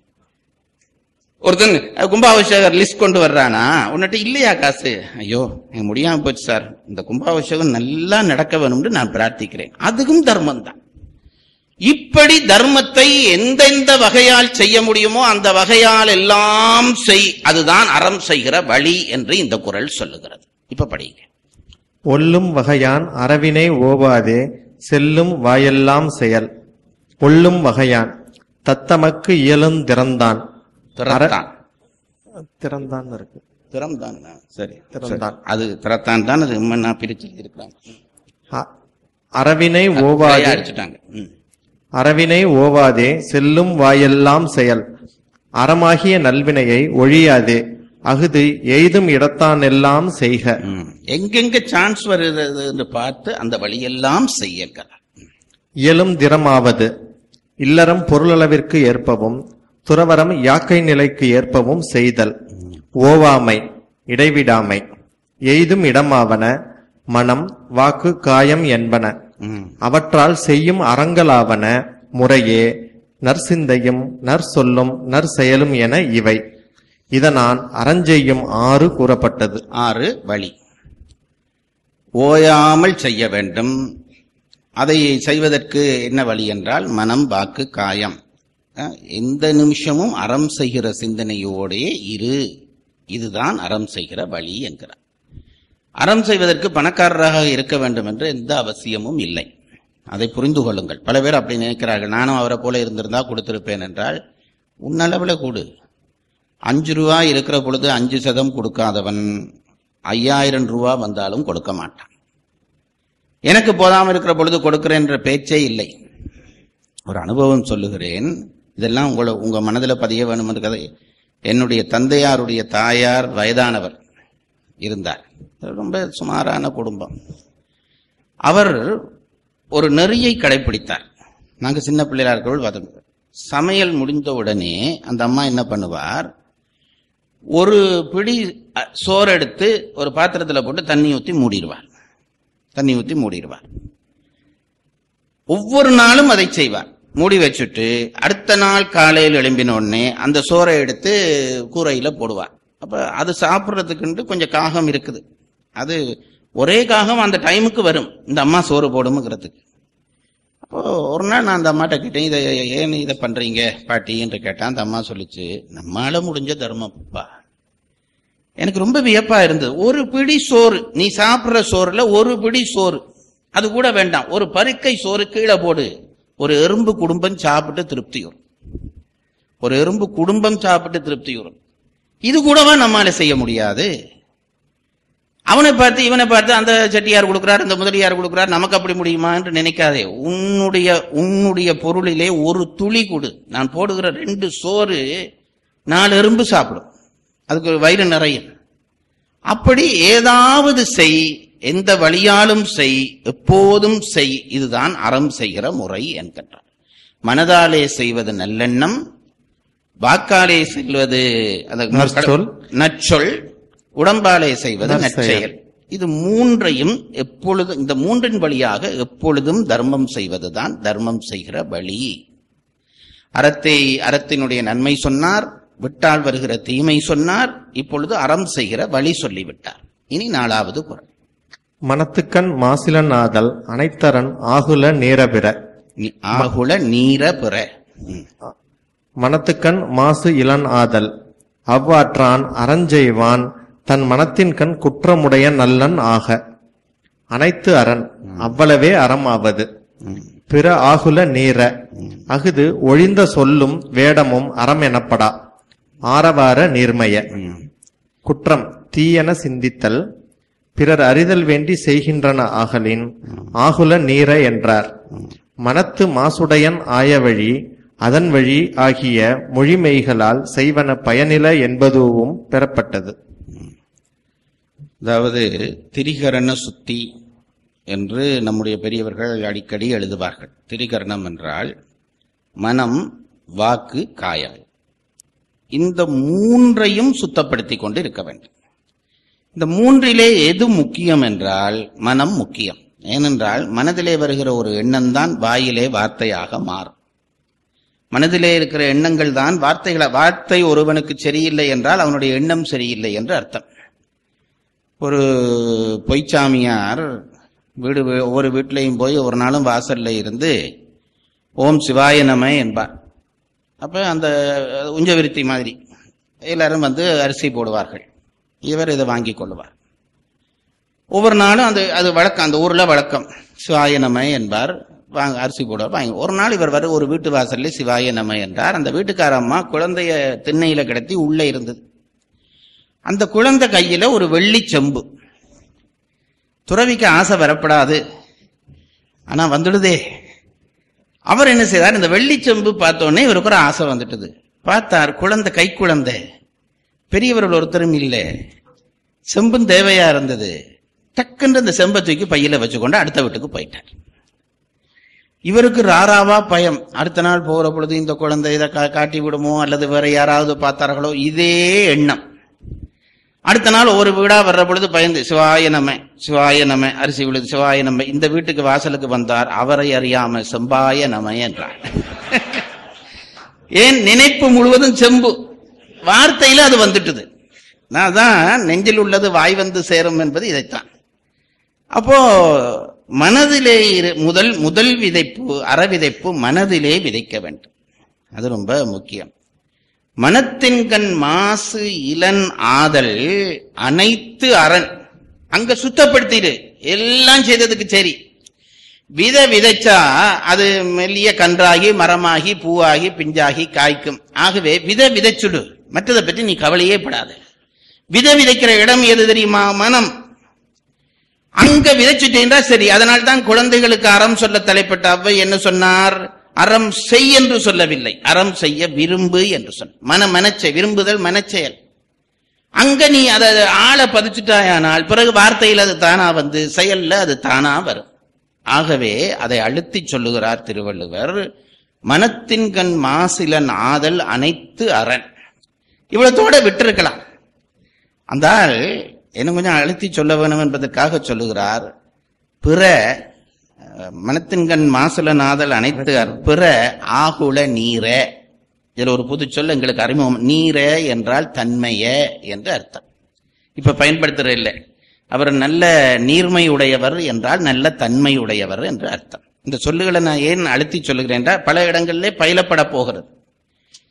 ஒருத்தன் அஹ், கும்பாபிஷேகர் லிஸ்ட் கொண்டு வர்றானா உன்னிட்ட இல்லையா காசு ஐயோ எனக்கு முடியாம போச்சு சார் இந்த கும்பாபிஷேகம் நல்லா நடக்க வேணும்னு நான் பிரார்த்திக்கிறேன் அதுவும் தர்மம் தான் இப்படி தர்மத்தை எந்தெந்த வகையால் செய்ய முடியுமோ அந்த வகையால் எல்லாம் செய் அதுதான் அறம் செய்கிற வழி என்று இந்த குரல் சொல்லுகிறது இப்ப படிங்க ஒல்லும் வகையான் அறவினை ஓவாதே செல்லும் வாயெல்லாம் செயல் ஒல்லும் வகையான் தத்தமக்கு இயலும் திறந்தான் திறத்தான் திறந்தான் இருக்கு திறம்தான் சரி திறந்தான். சரி. அது திறத்தான் தான் அது இம்மன்னா பிரிச்சு இருக்கிறாங்க அ- அறவினை ஓவாதே அடிச்சுட்டாங்க ம். அறவினை ஓவாதே செல்லும் வாயெல்லாம் செயல் அறமாகிய நல்வினையை ஒழியாதே அகுது எய்தும் இடத்தான் எல்லாம் செய்க ம். எங்கெங்க சான்ஸ் வருகிறது என்று பார்த்து அந்த வழியெல்லாம் செய்யக்கிறார் இயலும் திறமாவது இல்லறம் பொருளளவிற்கு ஏற்பவும் துறவரம் யாக்கை நிலைக்கு ஏற்பவும் செய்தல் ஓவாமை இடைவிடாமை எய்தும் இடமாவன மனம் வாக்கு காயம் என்பன ம். அவற்றால் செய்யும் அறங்களாவன முறையே நற்சிந்தையும் நற்சொல்லும் நற்செயலும் என இவை இதனால் அறஞ்செய்யும் ஆறு கூறப்பட்டது ஆறு வழி ஓயாமல் செய்ய வேண்டும் அதை செய்வதற்கு என்ன வழி என்றால் மனம் வாக்கு காயம் அஹ், எந்த நிமிஷமும் அறம் செய்கிற சிந்தனையோடே இரு இதுதான் அறம் செய்கிற வழி என்கிறார் அறம் செய்வதற்கு பணக்காரராக இருக்க வேண்டும் என்று எந்த அவசியமும் இல்லை அதை புரிந்து கொள்ளுங்கள் பல பேர் அப்படி நினைக்கிறார்கள் நானும் அவரை போல இருந்திருந்தா கொடுத்திருப்பேன் என்றால் உன்னளவில் கூடு அஞ்சு ரூபா இருக்கிற பொழுது அஞ்சு சதம் கொடுக்காதவன் ஐயாயிரம் ரூபா வந்தாலும் கொடுக்க மாட்டான் எனக்கு போதாமல் இருக்கிற பொழுது கொடுக்கிறேன் என்ற பேச்சே இல்லை ஒரு அனுபவம் சொல்லுகிறேன் இதெல்லாம் உங்களை உங்க மனதில் பதிய வேணும் என்ற கதை என்னுடைய தந்தையாருடைய தாயார் வயதானவர் இருந்தார் ரொம்ப சுமாரான குடும்பம் அவர் ஒரு நெறியை கடைபிடித்தார் நாங்க சின்ன பிள்ளைகளா இருக்கிறவள் பார்த்தோம் சமையல் முடிந்த உடனே அந்த அம்மா என்ன பண்ணுவார் ஒரு பிடி அ, சோறு எடுத்து ஒரு பாத்திரத்துல போட்டு தண்ணி ஊத்தி மூடிடுவார் தண்ணி ஊத்தி மூடிடுவார் ஒவ்வொரு நாளும் அதை செய்வார் மூடி வச்சுட்டு அடுத்த நாள் காலையில் எழும்பின உடனே அந்த சோறை எடுத்து கூரையில போடுவார் அப்ப அது சாப்பிட்றதுக்குன்ட்டு கொஞ்சம் காகம் இருக்குது அது ஒரே காகம் அந்த டைமுக்கு வரும் இந்த அம்மா சோறு போடுமுங்கிறதுக்கு அப்போ ஒரு நாள் நான் அந்த அம்மாட்ட கேட்டேன் இதை ஏன் இதை பண்றீங்க பாட்டி என்று கேட்டேன் அந்த அம்மா சொல்லிச்சு நம்மால முடிஞ்ச தர்மம்ப்பா எனக்கு ரொம்ப வியப்பா இருந்தது ஒரு பிடி சோறு நீ சாப்பிடுற சோறுல ஒரு பிடி சோறு அது கூட வேண்டாம் ஒரு பருக்கை சோறு கீழே போடு ஒரு எறும்பு குடும்பம் சாப்பிட்டு திருப்தி வரும் ஒரு எறும்பு குடும்பம் சாப்பிட்டு திருப்தி வரும் இது கூடவா நம்மால செய்ய முடியாது அவனை பார்த்து இவனை பார்த்து அந்த செட்டியார் கொடுக்கிறார் இந்த முதலியார் கொடுக்கிறார் நமக்கு அப்படி முடியுமா என்று நினைக்காதே உன்னுடைய உன்னுடைய பொருளிலே ஒரு துளி கொடு நான் போடுகிற ரெண்டு சோறு நாலு எறும்பு சாப்பிடும் அதுக்கு ஒரு வயிறு நிறையும் அப்படி ஏதாவது செய் எந்த வழியாலும் செய் எப்போதும் செய் இதுதான் அறம் செய்கிற முறை என்கின்றார் மனதாலே செய்வது நல்லெண்ணம் வாக்காலே செல்வது அந்த நற்சொல். நற்சொல் உடம்பாலே செய்வது நற்செயல். நற்செயல் இது மூன்றையும் எப்பொழுதும் இந்த மூன்றின் வழியாக எப்பொழுதும் தர்மம் செய்வதுதான் தர்மம் செய்கிற வழி அறத்தை அறத்தினுடைய நன்மை சொன்னார் விட்டால் வருகிற தீமை சொன்னார் இப்பொழுது அறம் செய்கிற வழி சொல்லிவிட்டார் இனி நாலாவது குரல் மனத்துக்கண் மாசிலன் ஆதல் அனைத்தரன் ஆகுல நேரபிற நி- ஆகுல நீர பிற ம். மனத்துக்கண் மாசு இளன் ஆதல் அவ்வாற்றான் அறஞ்செய்வான் தன் மனத்தின் கண் குற்றமுடைய நல்லன் ஆக அனைத்து அரண் அவ்வளவே அறம் ஆவது பிற ஆகுல நீர அஃது ஒழிந்த சொல்லும் வேடமும் அறம் எனப்படா ஆரவார நீர்மைய ம். குற்றம் தீயென சிந்தித்தல் பிறர் அறிதல் வேண்டி செய்கின்றன ஆகலின் ஆகுல நீர என்றார் மனத்து மாசுடையன் ஆய வழி அதன் வழி ஆகிய மொழிமெய்களால் செய்வன பயனில என்பதுவும் பெறப்பட்டது அதாவது திரிகரண சுத்தி என்று நம்முடைய பெரியவர்கள் அடிக்கடி எழுதுவார்கள் திரிகரணம் என்றால் மனம் வாக்கு காயம் இந்த மூன்றையும் சுத்தப்படுத்திக் கொண்டு இருக்க வேண்டும் இந்த மூன்றிலே எது முக்கியம் என்றால் மனம் முக்கியம் ஏனென்றால் மனதிலே வருகிற ஒரு எண்ணம் தான் வாயிலே வார்த்தையாக மாறும் மனதிலே இருக்கிற எண்ணங்கள் தான் வார்த்தைகளை வார்த்தை ஒருவனுக்கு சரியில்லை என்றால் அவனுடைய எண்ணம் சரியில்லை என்று அர்த்தம் ஒரு பொய்ச்சாமியார் வீடு வீ- ஒவ்வொரு வீட்லையும் போய் ஒரு நாளும் வாசல்ல இருந்து ஓம் சிவாய நம என்பார் அப்ப அந்த உஞ்சவிருத்தி மாதிரி எல்லாரும் வந்து அரிசி போடுவார்கள் இவர் இதை வாங்கி கொள்வார் ஒவ்வொரு நாளும் அந்த அது வழக்கம் அந்த ஊர்ல வழக்கம் சிவாய நம என்பார் வாங்க அரிசி போடுவார் வாங்கி ஒரு நாள் இவர் வர ஒரு வீட்டு வாசல்ல சிவாய நம என்றார் அந்த வீட்டுக்கார அம்மா குழந்தைய திண்ணையில கிடத்தி உள்ளே இருந்தது அந்த குழந்தை கையில ஒரு வெள்ளி செம்பு துறவிக்கு ஆசை வரப்படாது ஆனா வந்துடுதே அவர் என்ன செய்தார் இந்த வெள்ளி செம்பு பார்த்தோன்னே இவருக்கு ஒரு ஆசை வந்துட்டது பார்த்தார் குழந்தை கை குழந்தை பெரியவர்கள் ஒருத்தரும் இல்லை செம்பும் தேவையா இருந்தது டக்குன்னு அந்த செம்பை தூக்கி பையில வச்சுக்கொண்டு அடுத்த வீட்டுக்கு போயிட்டார் இவருக்கு ராராவா பயம் அடுத்த நாள் போகிற பொழுது இந்த குழந்தை இதை கா- காட்டி விடுமோ அல்லது வேற யாராவது பார்த்தார்களோ இதே எண்ணம் அடுத்த நாள் ஒரு வீடா வர்ற பொழுது பயந்து சிவாய நம சிவாய நம அரிசி விழுது சிவாய நம இந்த வீட்டுக்கு வாசலுக்கு வந்தார் அவரை அறியாம செம்பாய நம என்றார் ஏன் நினைப்பு முழுவதும் செம்பு வார்த்தையில அது வந்துட்டுது நான் தான் நெஞ்சில் உள்ளது வாய் வந்து சேரும் என்பது இதைத்தான் அப்போ மனதிலே இரு முதல் முதல் விதைப்பு அற விதைப்பு மனதிலே விதைக்க வேண்டும் அது ரொம்ப முக்கியம் மனத்தின் கண் மாசு இளன் ஆதல் அனைத்து அரண் அங்க சுத்தப்படுத்திடு எல்லாம் செய்ததுக்கு சரி விதை விதைச்சா அது மெல்லிய கன்றாகி மரமாகி பூவாகி பிஞ்சாகி காய்க்கும் ஆகவே விதை விதைச்சுடு மற்றதை பற்றி நீ கவலையே படாத விதை விதைக்கிற இடம் எது தெரியுமா மனம் அங்க விதைச்சுட்டீங்களா சரி அதனால் தான் குழந்தைகளுக்கு அறம் சொல்ல தலைப்பட்ட அவ்வை என்ன சொன்னார் அறம் செய் என்று சொல்லவில்லை அறம் செய்ய விரும்பு என்று சொன்ன மன மனச்செய் விரும்புதல் மனச்செயல் அங்க நீ அதை ஆளை பதிச்சுட்டாயானால் பிறகு வார்த்தையில் அது தானா வந்து செயல்ல அது தானா வரும் ஆகவே அதை அழுத்தி சொல்லுகிறார் திருவள்ளுவர் மனத்தின் கண் மாசிலன் ஆதல் அனைத்து அரண் இவ்வளத்தோட விட்டிருக்கலாம் அந்த ஆள் இன்னும் கொஞ்சம் அழுத்தி சொல்ல வேணும் என்பதற்காக சொல்லுகிறார் பிற அஹ், மனத்தின்கண் மாசுல நாதல் அனைத்து அர்- பிற ஆகுல நீர இதுல ஒரு புது சொல் எங்களுக்கு அறிமுகம் நீர என்றால் தன்மைய என்று அர்த்தம் இப்ப பயன்படுத்துற இல்லை அவர் நல்ல நீர்மை உடையவர் என்றால் நல்ல தன்மை உடையவர் என்று அர்த்தம் இந்த சொல்லுகளை நான் ஏன் அழுத்தி சொல்லுகிறேன் என்றால் பல இடங்களிலே பயிலப்பட போகிறது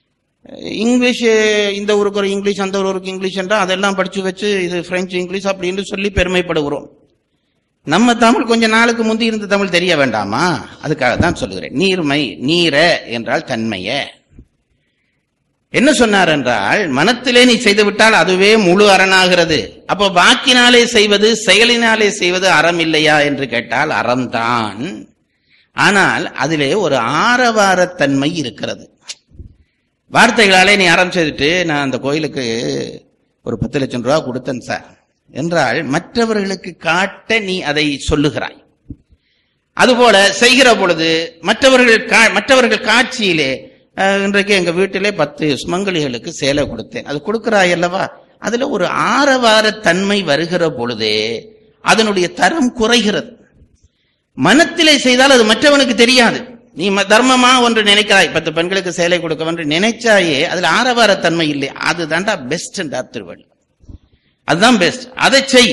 இங்கிலீஷ் இந்த ஊருக்கு ஒரு இங்கிலீஷ் அந்த ஊருக்கு இங்கிலீஷ் என்றா அதெல்லாம் படிச்சு வச்சு இது பிரெஞ்சு இங்கிலீஷ் அப்படின்னு சொல்லி பெருமைப்படுகிறோம் நம்ம தமிழ் கொஞ்ச நாளுக்கு முந்தி இருந்த தமிழ் தெரிய வேண்டாமா அதுக்காக தான் சொல்லுகிறேன் நீர்மை நீர என்றால் தன்மைய என்ன சொன்னார் என்றால் மனத்திலே நீ செய்து விட்டால் அதுவே முழு அரணாகிறது அப்போ வாக்கினாலே செய்வது செயலினாலே செய்வது அறம் இல்லையா என்று கேட்டால் அறம்தான் ஆனால் அதிலே ஒரு ஆரவாரத்தன்மை இருக்கிறது வார்த்தைகளாலே நீ அறம் செய்துட்டு நான் அந்த கோயிலுக்கு ஒரு பத்து லட்சம் ரூபா கொடுத்தேன் சார் என்றால் மற்றவர்களுக்கு காட்ட நீ அதை சொல்லுகிறாய் அதுபோல செய்கிற பொழுது மற்றவர்கள் கா- மற்றவர்கள் காட்சியிலே அஹ், இன்றைக்கு எங்க வீட்டிலே பத்து சுமங்கலிகளுக்கு சேலை கொடுத்தேன் அது கொடுக்கிறாய் அல்லவா அதுல ஒரு ஆரவார தன்மை வருகிற பொழுதே அதனுடைய தரம் குறைகிறது மனத்திலே செய்தால் அது மற்றவனுக்கு தெரியாது நீ ம- தர்மமா ஒன்று நினைக்கிறாய் பத்து பெண்களுக்கு சேலை கொடுக்க என்று நினைச்சாயே அதுல ஆரவார தன்மை இல்லை அது தாண்டா பெஸ்ட் திருவள்ளுவர் அதுதான் பெஸ்ட் அதை செய்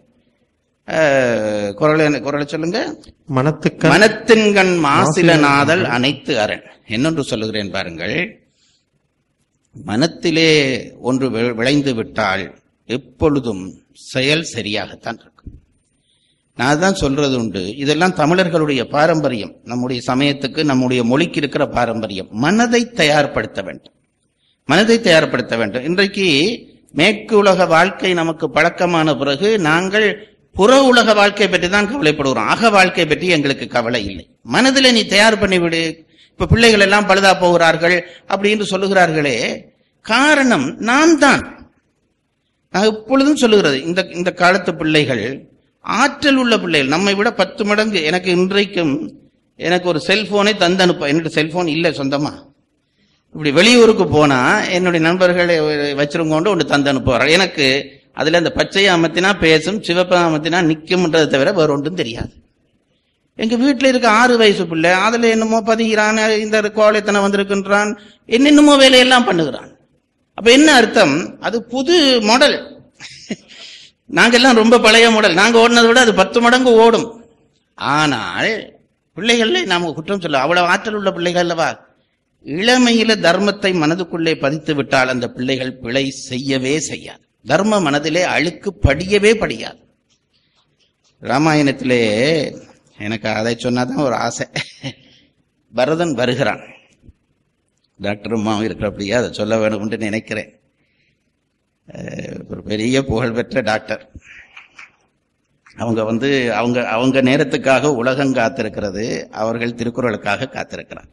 அஹ், குரல் என்ன- குரலை சொல்லுங்க மனத்துக்கு மனத்தின்கண் மாசில நாதல் அனைத்து அரண் என்னொன்று சொல்லுகிறேன் பாருங்கள் மனத்திலே ஒன்று வி- விளைந்து விட்டால் எப்பொழுதும் செயல் சரியாகத்தான் இருக்கும் நான் தான் சொல்றது உண்டு இதெல்லாம் தமிழர்களுடைய பாரம்பரியம் நம்முடைய சமயத்துக்கு நம்முடைய மொழிக்கு இருக்கிற பாரம்பரியம் மனதை தயார்படுத்த வேண்டும் மனதை தயார்படுத்த வேண்டும் இன்றைக்கு மேற்கு உலக வாழ்க்கை நமக்கு பழக்கமான பிறகு நாங்கள் புற உலக வாழ்க்கை பற்றி தான் கவலைப்படுகிறோம் அக வாழ்க்கை பற்றி எங்களுக்கு கவலை இல்லை மனதில் நீ தயார் பண்ணிவிடு இப்ப பிள்ளைகள் எல்லாம் பழுதா போகிறார்கள் அப்படின்னு சொல்லுகிறார்களே காரணம் நான் தான் நான் எப்பொழுதும் சொல்லுகிறது இந்த இந்த காலத்து பிள்ளைகள் ஆற்றல் உள்ள பிள்ளைகள் நம்மை விட பத்து மடங்கு எனக்கு இன்றைக்கும் எனக்கு ஒரு செல்போனை தந்து அனுப்ப என்னோட செல்போன் இல்லை சொந்தமா இப்படி வெளியூருக்கு போனா என்னுடைய நண்பர்களை வச்சிருங்கோண்டு ஒன்று தந்து அனுப்புவார்கள் எனக்கு அதுல அந்த பச்சையை அமர்த்தினா பேசும் சிவப்பை அமர்த்தினா நிக்கும்ன்றதை தவிர வேற ஒன்றும் தெரியாது எங்க வீட்டுல இருக்க ஆறு வயசு பிள்ளை அதுல என்னமோ பதிகிறான் இந்த கோழைத்தனை வந்திருக்கின்றான் என்னென்னமோ வேலையெல்லாம் பண்ணுகிறான் அப்ப என்ன அர்த்தம் அது புது மாடல் நாங்கெல்லாம் ரொம்ப பழைய மாடல் நாங்க ஓடினதை விட அது பத்து மடங்கு ஓடும் ஆனால் பிள்ளைகள்ல நாம குற்றம் சொல்ல அவ்வளவு ஆற்றல் உள்ள பிள்ளைகள் அல்லவா இளமையில தர்மத்தை மனதுக்குள்ளே பதித்து விட்டால் அந்த பிள்ளைகள் பிழை செய்யவே செய்யாது தர்ம மனதிலே அழுக்கு படியவே படியாது ராமாயணத்திலே எனக்கு அதை சொன்னாதான் ஒரு ஆசை பரதன் வருகிறான் டாக்டர் அம்மாவும் இருக்கிறபடியா அதை சொல்ல வேண்டும் என்று நினைக்கிறேன் அஹ், ஒரு பெரிய புகழ்பெற்ற டாக்டர் அவங்க வந்து அவங்க அவங்க நேரத்துக்காக உலகம் காத்திருக்கிறது அவர்கள் திருக்குறளுக்காக காத்திருக்கிறார்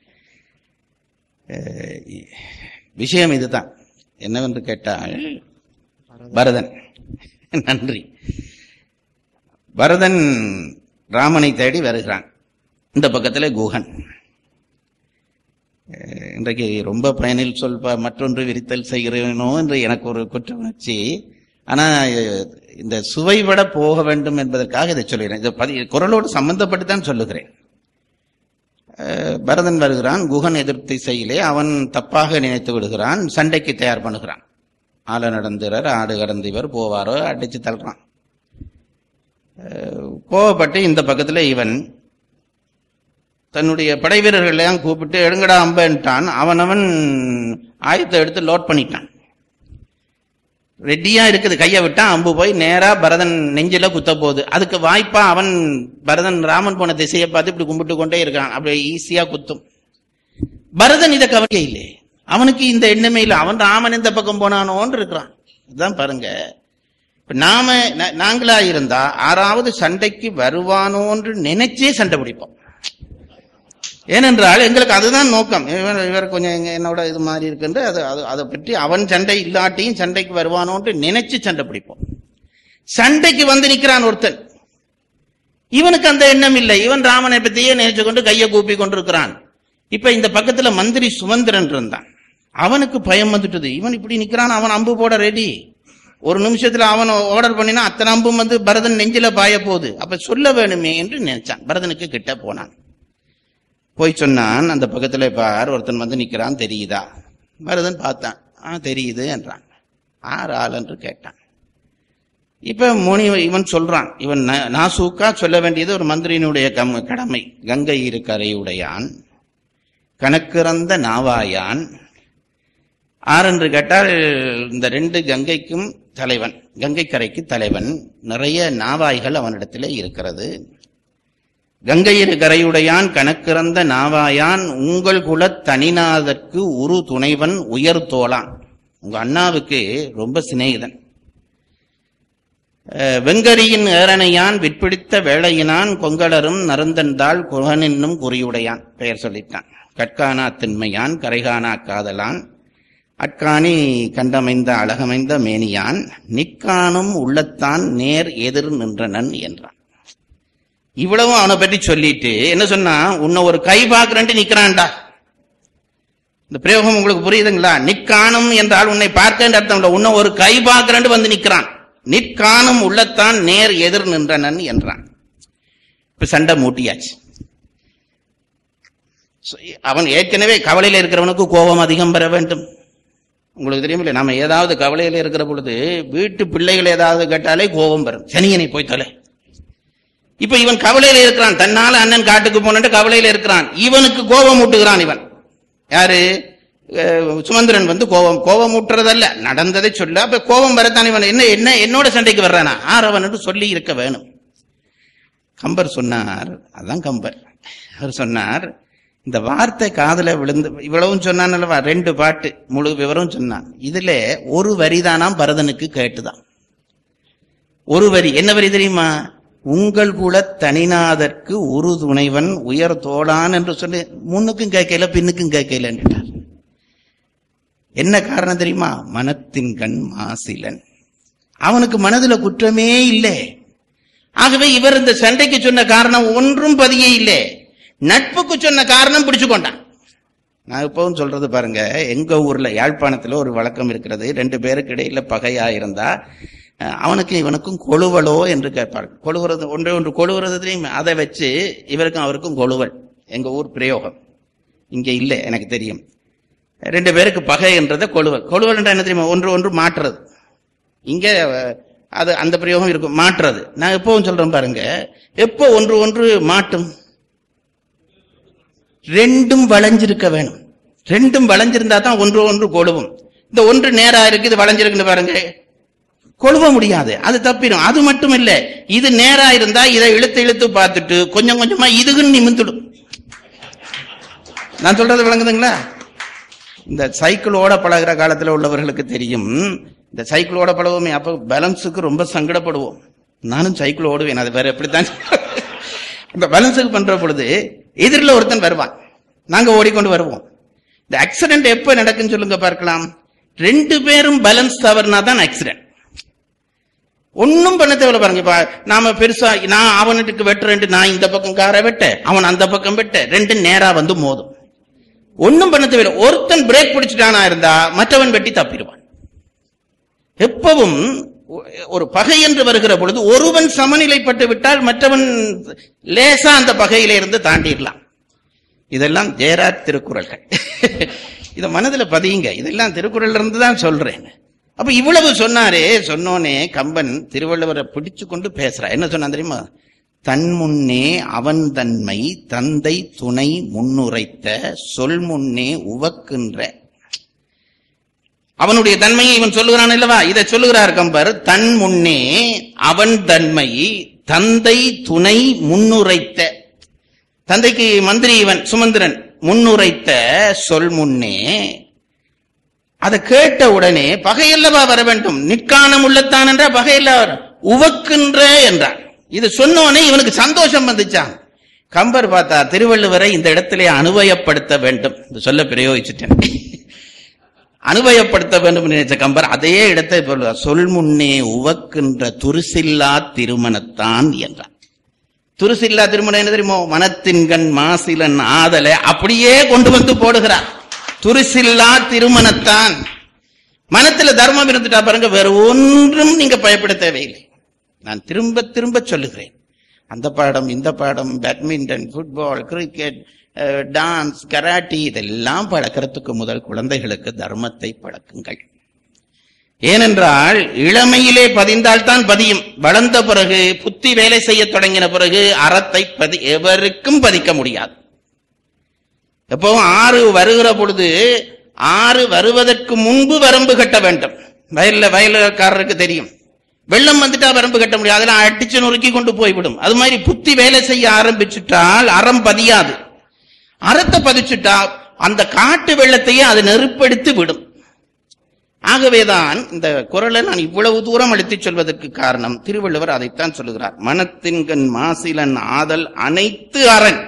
அஹ், விஷயம் இதுதான் என்னவென்று கேட்டால் பரதன் நன்றி பரதன் ராமனை தேடி வருகிறான் இந்த பக்கத்துல குஹன் அஹ், இன்றைக்கு ரொம்ப பயனில் சொல் ப- மற்றொன்று விரித்தல் செய்கிறேனோ என்று எனக்கு ஒரு குற்ற உணர்ச்சி ஆனா அஹ், இந்த சுவைபட போக வேண்டும் என்பதற்காக இதை சொல்லுகிறேன் இது பதி- குரலோடு சம்பந்தப்பட்டு தான் சொல்லுகிறேன் அஹ், பரதன் வருகிறான் குகன் எதிர்த்து செய்யலே அவன் தப்பாக நினைத்து விடுகிறான் சண்டைக்கு தயார் பண்ணுகிறான் ஆல நடந்திரர் ஆடு கடந்திவர் போவாரோ அடிச்சு தள்ளுறான் அஹ், கோவப்பட்டு இந்த பக்கத்துல இவன் தன்னுடைய படை வீரர்கள் எல்லாம் கூப்பிட்டு எடுங்கடா அம்பன்ட்டான் அவனவன் ஆயத்தை எடுத்து லோட் பண்ணிட்டான் ரெடியா இருக்குது கையை விட்டான் அம்பு போய் நேரா பரதன் நெஞ்சில குத்த போகுது அதுக்கு வாய்ப்பா அவன் பரதன் ராமன் போன திசையை பார்த்து இப்படி கும்பிட்டு கொண்டே இருக்கான் அப்படியே ஈஸியா குத்தும் பரதன் இதை கவனிக்க இல்லை அவனுக்கு இந்த எண்ணமே இல்லை அவன் ராமன் இந்த பக்கம் போனானோன்னு இருக்கிறான் இதுதான் பாருங்க இப்ப நாம நா- நாங்களா இருந்தா ஆறாவது சண்டைக்கு வருவானோன்று நினைச்சே சண்டை பிடிப்போம் ஏனென்றால் எங்களுக்கு அதுதான் நோக்கம் இவர் இவர் கொஞ்சம் எங்க- என்னோட இது மாதிரி இருக்குன்று அது அது அதை பற்றி அவன் சண்டை இல்லாட்டியும் சண்டைக்கு வருவானோன்று நினைச்சு சண்டை பிடிப்போம் சண்டைக்கு வந்து நிக்கிறான் ஒருத்தன் இவனுக்கு அந்த எண்ணம் இல்லை இவன் ராமனை பத்தியே நினைச்சு கொண்டு கையை கூப்பி கொண்டிருக்கிறான் இப்ப இந்த பக்கத்துல மந்திரி சுமந்திரன் இருந்தான் அவனுக்கு பயம் வந்துட்டது இவன் இப்படி நிக்கிறான் அவன் அம்பு போட ரெடி ஒரு நிமிஷத்துல அவன் ஆர்டர் பண்ணினா அத்தனை அம்பும் வந்து பரதன் நெஞ்சில பாய போகுது அப்ப சொல்ல வேணுமே என்று நினைச்சான் பரதனுக்கு கிட்ட போனான் போய் சொன்னான் அந்த பக்கத்துல பார் ஒருத்தன் வந்து நிக்கிறான் தெரியுதா பரதன் பார்த்தான் ஆ தெரியுது என்றான் ஆறு ஆள் என்று கேட்டான் இப்ப முனி இவன் சொல்றான் இவன் ந- நாசூக்கா சொல்ல வேண்டியது ஒரு மந்திரியினுடைய கம் கடமை கங்கை இரு கரையுடையான் கணக்கிறந்த நாவாயான் ஆர் என்று கேட்டால் இந்த ரெண்டு கங்கைக்கும் தலைவன் கங்கை கரைக்கு தலைவன் நிறைய நாவாய்கள் அவனிடத்திலே இருக்கிறது கங்கையிரு கரையுடையான் கணக்கிறந்த நாவாயான் உங்கள் குலத் தனிநாதற்கு உரு துணைவன் உயர் தோளான் உங்க அண்ணாவுக்கு ரொம்ப சிநேகிதன் அஹ், வெங்கரியின் ஏரணையான் விற்பிடித்த வேளையினான் கொங்கலரும் நருந்தந்தாள் குகனென்னும் குறியுடையான் பெயர் சொல்லிட்டான் கட்கானா திண்மையான் கரைகானா காதலான் அட்காணி கண்டமைந்த அழகமைந்த மேனியான் நிக்கானும் உள்ளத்தான் நேர் எதிர் நின்றனன் என்றான் இவ்வளவும் அவனை பற்றி சொல்லிட்டு என்ன சொன்னா உன்னை ஒரு கை பார்க்கிறன்ட்டு நிக்கிறான்டா இந்த பிரயோகம் உங்களுக்கு புரியுதுங்களா நிக்காணும் என்றால் உன்னை பார்க்க அர்த்தம் இல்லை உன்னை ஒரு கை பார்க்கிறன்ட்டு வந்து நிக்கிறான் நிற்காணும் உள்ளத்தான் நேர் எதிர் நின்றனன் என்றான் இப்ப சண்டை மூட்டியாச்சு So, அவன் ஏற்கனவே கவலையில இருக்கிறவனுக்கு கோபம் அதிகம் பெற வேண்டும் உங்களுக்கு தெரியுமில்ல நாம ஏதாவது கவலையில இருக்கிற பொழுது வீட்டு பிள்ளைகள் ஏதாவது கேட்டாலே கோபம் பெறும் சனியனை போய் தொலை இப்ப இவன் கவலையில இருக்கிறான் தன்னால அண்ணன் காட்டுக்கு போனட்டு கவலையில இருக்கிறான் இவனுக்கு கோபம் ஊட்டுகிறான் இவன் யாரு அஹ், சுமந்திரன் வந்து கோபம் கோபம் ஊட்டுறதல்ல நடந்ததை சொல்ல அப்ப கோபம் வரத்தான் இவன் என்ன என்ன என்னோட சண்டைக்கு வர்றானா ஆறவன் என்று சொல்லி இருக்க வேணும் கம்பர் சொன்னார் அதான் கம்பர் அவர் சொன்னார் இந்த வார்த்தை காதுல விழுந்து இவ்வளவும் சொன்னான் அல்லவா ரெண்டு பாட்டு முழு விவரம் சொன்னான் இதுல ஒரு வரிதானாம் பரதனுக்கு கேட்டுதான் ஒரு வரி என்ன வரி தெரியுமா உங்கள் குல தனிநாதற்கு ஒரு துணைவன் உயர் தோளான் என்று சொல்லி முன்னுக்கும் கேட்கல பின்னுக்கும் கேட்கலன்னுட்டார் என்ன காரணம் தெரியுமா மனத்தின் கண் மாசிலன் அவனுக்கு மனதுல குற்றமே இல்லை ஆகவே இவர் இந்த சண்டைக்கு சொன்ன காரணம் ஒன்றும் பதியே இல்லை நட்புக்கு சொன்ன காரணம் பிடிச்சு கொண்டான் நான் இப்பவும் சொல்றது பாருங்க எங்க ஊர்ல யாழ்ப்பாணத்துல ஒரு வழக்கம் இருக்கிறது ரெண்டு பேருக்கு இடையில பகையா இருந்தா அஹ், அவனுக்கும் இவனுக்கும் கொழுவலோ என்று கேட்பார்கள் கொழுவுறது ஒன்று ஒன்று கொழுவுறது தெரியுமா அதை வச்சு இவருக்கும் அவருக்கும் கொழுவல் எங்க ஊர் பிரயோகம் இங்க இல்லை எனக்கு தெரியும் ரெண்டு பேருக்கு பகை என்றதை கொழுவல் கொழுவல் என்ற என்ன தெரியுமா ஒன்று ஒன்று மாற்றுறது இங்க அஹ், அது அந்த பிரயோகம் இருக்கும் மாற்றுறது நான் எப்பவும் சொல்றேன் பாருங்க எப்போ ஒன்று ஒன்று மாட்டும் ரெண்டும் வளைஞ்சிருக்க வேணும் ரெண்டும் வளைஞ்சிருந்தா தான் ஒன்று ஒன்று கொழுவும் இந்த ஒன்று நேரா இருக்கு இது வளைஞ்சிருக்குன்னு பாருங்க கொழுவ முடியாது அது தப்பிடும் அது மட்டும் இல்ல இது நேரா இருந்தா இதை இழுத்து இழுத்து பார்த்துட்டு கொஞ்சம் கொஞ்சமா இதுக்குன்னு நிமிந்துடும் நான் சொல்றது விளங்குதுங்களா இந்த சைக்கிளோட பழகுற காலத்துல உள்ளவர்களுக்கு தெரியும் இந்த சைக்கிளோட பழகுவோமே அப்ப பேலன்ஸுக்கு ரொம்ப சங்கடப்படுவோம் நானும் சைக்கிள் ஓடுவேன் அது வேற எப்படித்தான் இந்த பேலன்ஸுக்கு பண்ற பொழுது எதிரில் ஒருத்தன் வருவான் நாங்க ஓடிக்கொண்டு வருவோம் இந்த ஆக்சிடென்ட் எப்ப நடக்குன்னு சொல்லுங்க பார்க்கலாம் ரெண்டு பேரும் பேலன்ஸ் தவறுனா தான் ஆக்சிடென்ட் ஒன்னும் பண்ண தேவையில்ல பாருங்க இப்ப நாம பெருசா நான் அவனுக்கு வெட்டுறேன் நான் இந்த பக்கம் காரை வெட்ட அவன் அந்த பக்கம் வெட்ட ரெண்டு நேரா வந்து மோதும் ஒன்னும் பண்ண தேவையில்லை ஒருத்தன் பிரேக் பிடிச்சிட்டானா இருந்தா மற்றவன் வெட்டி தப்பிடுவான் எப்பவும் ஒ- ஒரு பகை என்று வருகிற பொழுது ஒருவன் சமநிலைப்பட்டு விட்டால் மற்றவன் லேசா அந்த பகையில இருந்து தாண்டிடலாம் இதெல்லாம் ஜெயராஜ் திருக்குறள்கள் இத மனதுல பதியுங்க இதெல்லாம் திருக்குறள்ல இருந்து தான் சொல்றேன் அப்ப இவ்வளவு சொன்னாரே சொன்னோனே கம்பன் திருவள்ளுவரை பிடிச்சு கொண்டு பேசுறா என்ன சொன்னா தெரியுமா தன் முன்னே அவன் தன்மை தந்தை துணை முன்னுரைத்த சொல் முன்னே உவக்கின்ற அவனுடைய தன்மையை இவன் சொல்லுகிறான் அல்லவா இதை சொல்லுகிறார் கம்பர் தன் முன்னே அவன் தன்மை தந்தை துணை முன்னுரைத்த தந்தைக்கு மந்திரி இவன் சுமந்திரன் முன்னுரைத்த சொல் முன்னே அதை கேட்ட உடனே பகையல்லவா வர வேண்டும் நிற்கானம் உள்ளத்தான் என்ற பகையல்ல வரும். உவக்கின்ற என்றான் இது சொன்னோனே இவனுக்கு சந்தோஷம் வந்துச்சான் கம்பர் பார்த்தா திருவள்ளுவரை இந்த இடத்திலே அனுபவப்படுத்த வேண்டும் இது சொல்ல பிரயோகிச்சுட்டேன் அனுபவப்படுத்த வேண்டும் என்று நினைச்ச கம்பர் அதே இடத்தை சொல்லுவார் சொல் முன்னே உவக்கின்ற துருசில்லா திருமணத்தான் என்றார் துருசில்லா திருமணம் என்ன தெரியுமோ மனத்தின் கண் மாசிலன் ஆதலை அப்படியே கொண்டு வந்து போடுகிறார் துருசில்லா திருமணத்தான் மனத்துல தர்மம் இருந்துட்டா பாருங்க வேற ஒன்றும் நீங்க பயப்பட தேவையில்லை நான் திரும்ப திரும்ப சொல்லுகிறேன் அந்த பாடம் இந்த பாடம் badminton football cricket dance karate இதெல்லாம் பழக்கிறதுக்கு முதல் குழந்தைகளுக்கு தர்மத்தை பழக்குங்கள் ஏனென்றால் இளமையிலே பதிந்தால்தான் பதியும் வளர்ந்த பிறகு புத்தி வேலை செய்ய தொடங்கின பிறகு அறத்தை பதி எவருக்கும் பதிக்க முடியாது எப்பவும் ஆறு வருகிற பொழுது ஆறு வருவதற்கு முன்பு வரம்பு கட்ட வேண்டும் வயல்ல வயல்காரருக்கு தெரியும் வெள்ளம் வந்துட்டா வரம்பு கட்ட முடியாது அதெல்லாம் அடிச்சு நொறுக்கி கொண்டு போய்விடும் அது மாதிரி புத்தி வேலை செய்ய ஆரம்பிச்சுட்டால் அறம் பதியாது அறத்தை பதிச்சுட்டா அந்த காட்டு வெள்ளத்தையே அது நெருப்படுத்தி விடும் ஆகவேதான் இந்த குரலை நான் இவ்வளவு தூரம் அழுத்திச் சொல்வதற்கு காரணம் திருவள்ளுவர் அதைத்தான் சொல்லுகிறார் மனத்தின்கண் மாசிலன் ஆதல் அனைத்து அரண்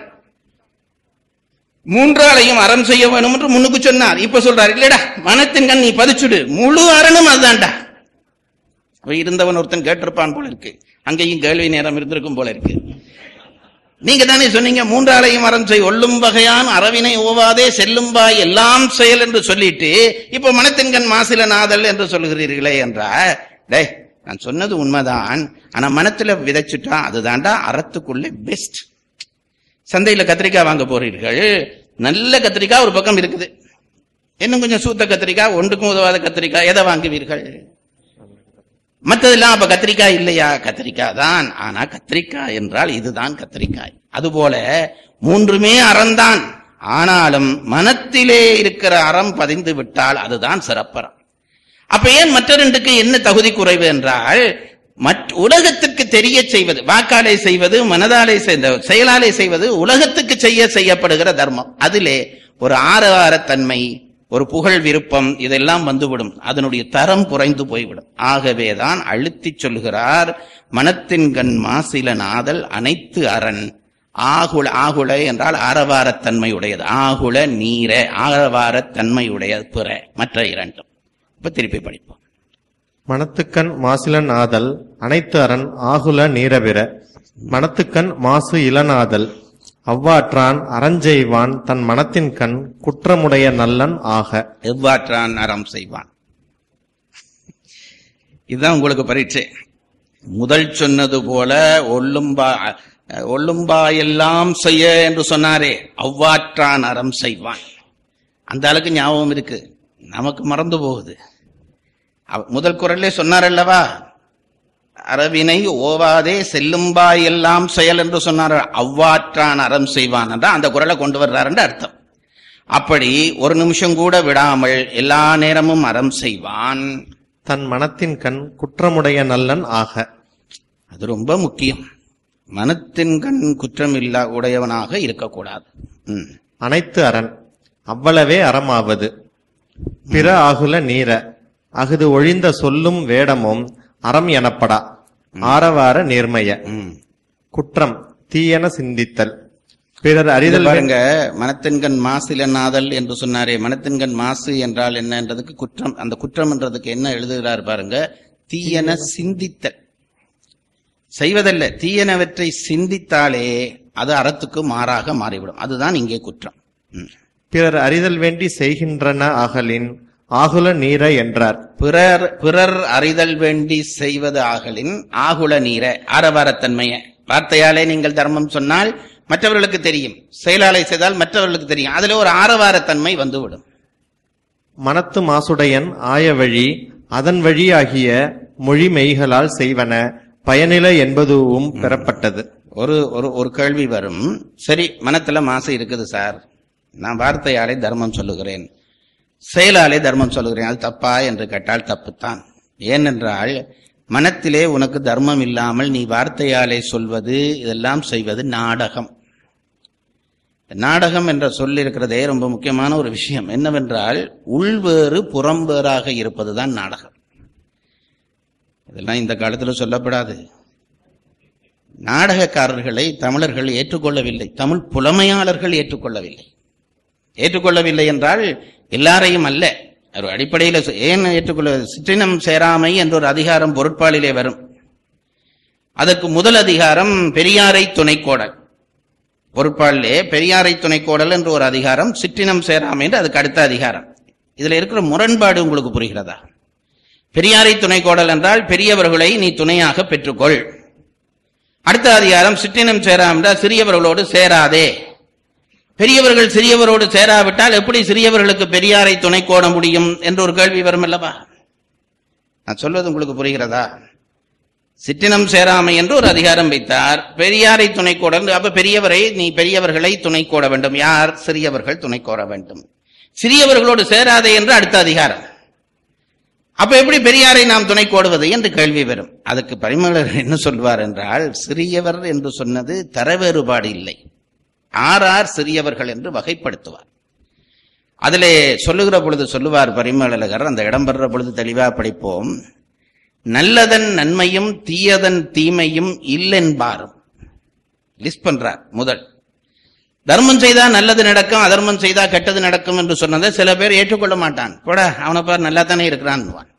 மூன்றாலையும் அறம் செய்ய வேணும் என்று முன்னுக்கு சொன்னார் இப்ப சொல்றார் இல்லடா மனத்தின் கண் நீ பதிச்சுடு முழு அரணும் அதுதான்டா அப்ப இருந்தவன் ஒருத்தன் கேட்டிருப்பான் போல இருக்கு அங்கேயும் கேள்வி நேரம் இருந்திருக்கும் போல இருக்கு நீங்க தானே சொன்னீங்க மூன்றாலையும் அறம் செய் ஒள்ளும் வகையான் அறவினை ஓவாதே செல்லும்பாய் எல்லாம் செயல் என்று சொல்லிட்டு இப்ப மனத்தின்கண் மாசில நாதல் என்று சொல்லுகிறீர்களே என்றா டேய் நான் சொன்னது உண்மைதான் ஆனா மனத்துல விதைச்சுட்டா அதுதான்டா அறத்துக்குள்ளே பெஸ்ட் சந்தையில கத்திரிக்காய் வாங்க போறீர்கள் நல்ல கத்திரிக்காய் ஒரு பக்கம் இருக்குது இன்னும் கொஞ்சம் சூத்த கத்திரிக்காய் ஒன்றுக்கும் உதவாத கத்திரிக்காய் எதை வாங்குவீர்கள் மற்றதெல்லாம் அப்ப கத்திரிக்காய் இல்லையா கத்திரிக்காய் தான் ஆனா கத்திரிக்காய் என்றால் இதுதான் கத்திரிக்காய் அதுபோல மூன்றுமே அறம்தான் ஆனாலும் மனத்திலே இருக்கிற அறம் பதிந்து விட்டால் அதுதான் சிறப்பறம் அப்ப ஏன் மற்ற ரெண்டுக்கு என்ன தகுதி குறைவு என்றால் மற்ற உலகத்துக்கு தெரிய செய்வது வாக்காலே செய்வது மனதாலே செய்த செயலாலே செய்வது உலகத்துக்கு செய்ய செய்யப்படுகிற தர்மம் அதிலே ஒரு ஆரவாரத்தன்மை ஒரு புகழ் விருப்பம் இதெல்லாம் வந்துவிடும் அதனுடைய தரம் குறைந்து போய்விடும் ஆகவேதான் அழுத்திச் சொல்கிறார் மனத்தின் கண் மாசில நாதல் அனைத்து அரண் ஆகுல ஆகுல என்றால் ஆரவாரத்தன்மை உடையது ஆகுல நீர ஆரவாரத்தன்மை உடையது பிற மற்ற இரண்டும் இப்ப திருப்பி படிப்போம் மனத்துக்கண் மாசிலன் ஆதல் அனைத்து அரண் ஆகுல நீரபிற மனத்துக்கண் மாசு இளனாதல் அவ்வாற்றான் அறஞ்செய்வான் தன் மனத்தின் கண் குற்றமுடைய நல்லன் ஆக எவ்வாற்றான் அறம் செய்வான் இதுதான் உங்களுக்கு பரீட்சை முதல் சொன்னது போல ஒல்லும்பா ஒல்லும்பாயெல்லாம் செய்ய என்று சொன்னாரே அவ்வாற்றான் அறம் செய்வான் அந்த அளவுக்கு ஞாபகம் இருக்கு நமக்கு மறந்து போகுது அவ- முதல் குரல்லே சொன்னார் அல்லவா அறவினை ஓவாதே செல்லும்பாய் எல்லாம் செயல் என்று சொன்னார் அவ்வாற்றான் அறம் செய்வான் என்றால் அந்த குரலை கொண்டு வர்றார் என்று அர்த்தம் அப்படி ஒரு நிமிஷம் கூட விடாமல் எல்லா நேரமும் அறம் செய்வான் தன் மனத்தின் கண் குற்றமுடைய நல்லன் ஆக அது ரொம்ப முக்கியம் மனத்தின் கண் குற்றம் இல்லா உடையவனாக இருக்கக்கூடாது ம். அனைத்து அரண் அவ்வளவே அறமாவது பிற ஆகுல நீர அகுது ஒழிந்த சொல்லும் வேடமும் அறம் எனப்படா ஆரவார நேர்மைய ம். குற்றம் தீயன சிந்தித்தல் பிறர் இத அறிதல் பாருங்க மனத்தின்கண் மாசில நாதல் என்று சொன்னாரே மனத்தின்கண் மாசு என்றால் என்னன்றதுக்கு குற்றம் அந்த குற்றம் என்றதுக்கு என்ன எழுதுகிறார் பாருங்க தீயன சிந்தித்தல் செய்வதல்ல தீயனவற்றை சிந்தித்தாலே அது அறத்துக்கு மாறாக மாறிவிடும் அதுதான் இங்கே குற்றம் ம். பிறர் அறிதல் வேண்டி செய்கின்றன ஆகலின் ஆகுல நீர என்றார் பிறர் பிறர் அறிதல் வேண்டி செய்வது ஆகலின் ஆகுல நீர ஆரவாரத்தன்மைய வார்த்தையாலே நீங்கள் தர்மம் சொன்னால் மற்றவர்களுக்கு தெரியும் செயலாலை செய்தால் மற்றவர்களுக்கு தெரியும் அதுல ஒரு ஆரவாரத்தன்மை வந்துவிடும் மனத்து மாசுடையன் ஆய வழி அதன் வழியாகிய மொழி மெய்களால் செய்வன பயனில என்பதுவும் பெறப்பட்டது ஒரு ஒரு ஒரு கேள்வி வரும் சரி மனத்துல மாசு இருக்குது சார் நான் வார்த்தையாலே தர்மம் சொல்லுகிறேன் செயலாலே தர்மம் சொல்லுகிறேன் அது தப்பா என்று கேட்டால் தப்புத்தான் ஏனென்றால் மனத்திலே உனக்கு தர்மம் இல்லாமல் நீ வார்த்தையாலே சொல்வது இதெல்லாம் செய்வது நாடகம் நாடகம் என்ற சொல் இருக்கிறதே ரொம்ப முக்கியமான ஒரு விஷயம் என்னவென்றால் உள்வேறு புறம்பேறாக இருப்பதுதான் நாடகம் இதெல்லாம் இந்த காலத்தில் சொல்லப்படாது நாடகக்காரர்களை தமிழர்கள் ஏற்றுக்கொள்ளவில்லை தமிழ் புலமையாளர்கள் ஏற்றுக்கொள்ளவில்லை ஏற்றுக்கொள்ளவில்லை என்றால் எல்லாரையும் அல்ல ஒரு அடிப்படையில் சொ- ஏன் ஏற்றுக்கொள்ள சிற்றினம் சேராமை என்ற ஒரு அதிகாரம் பொருட்பாலிலே வரும் அதற்கு முதல் அதிகாரம் பெரியாரை துணைக்கோடல் பொருட்பாலிலே பெரியாரை துணைக்கோடல் என்று ஒரு அதிகாரம் சிற்றினம் சேராமை என்று அதுக்கு அடுத்த அதிகாரம் இதுல இருக்கிற முரண்பாடு உங்களுக்கு புரிகிறதா பெரியாரை துணைக்கோடல் என்றால் பெரியவர்களை நீ துணையாக பெற்றுக்கொள் அடுத்த அதிகாரம் சிற்றினம் சேராம் என்றால் சிறியவர்களோடு சேராதே பெரியவர்கள் சிறியவரோடு சேராவிட்டால் எப்படி சிறியவர்களுக்கு பெரியாரை துணை கோட முடியும் என்று ஒரு கேள்வி வரும் அல்லவா நான் சொல்வது உங்களுக்கு புரிகிறதா சிற்றினம் சேராமை என்று ஒரு அதிகாரம் வைத்தார் பெரியாரை துணை கோட அப்ப பெரியவரை நீ பெரியவர்களை துணை கோட வேண்டும் யார் சிறியவர்கள் துணை கோர வேண்டும் சிறியவர்களோடு சேராதே என்று அடுத்த அதிகாரம் அப்ப எப்படி பெரியாரை நாம் துணை கோடுவது என்று கேள்வி வரும் அதுக்கு பரிமளர் என்ன சொல்வார் என்றால் சிறியவர் என்று சொன்னது தர வேறுபாடு இல்லை ஆறார் சிறியவர்கள் என்று வகைப்படுத்துவார் அதிலே சொல்லுகிற பொழுது சொல்லுவார் பரிமளகர் அந்த இடம் பெறுற பொழுது தெளிவா படிப்போம் நல்லதன் நன்மையும் தீயதன் தீமையும் இல்லென்பாரும் லிஸ்ட் பண்றார் முதல் தர்மம் செய்தா நல்லது நடக்கும் அதர்மம் செய்தா கெட்டது நடக்கும் என்று சொன்னதை சில பேர் ஏற்றுக்கொள்ள மாட்டான் கூட அவனை பார் நல்லா தானே இருக்கிறான்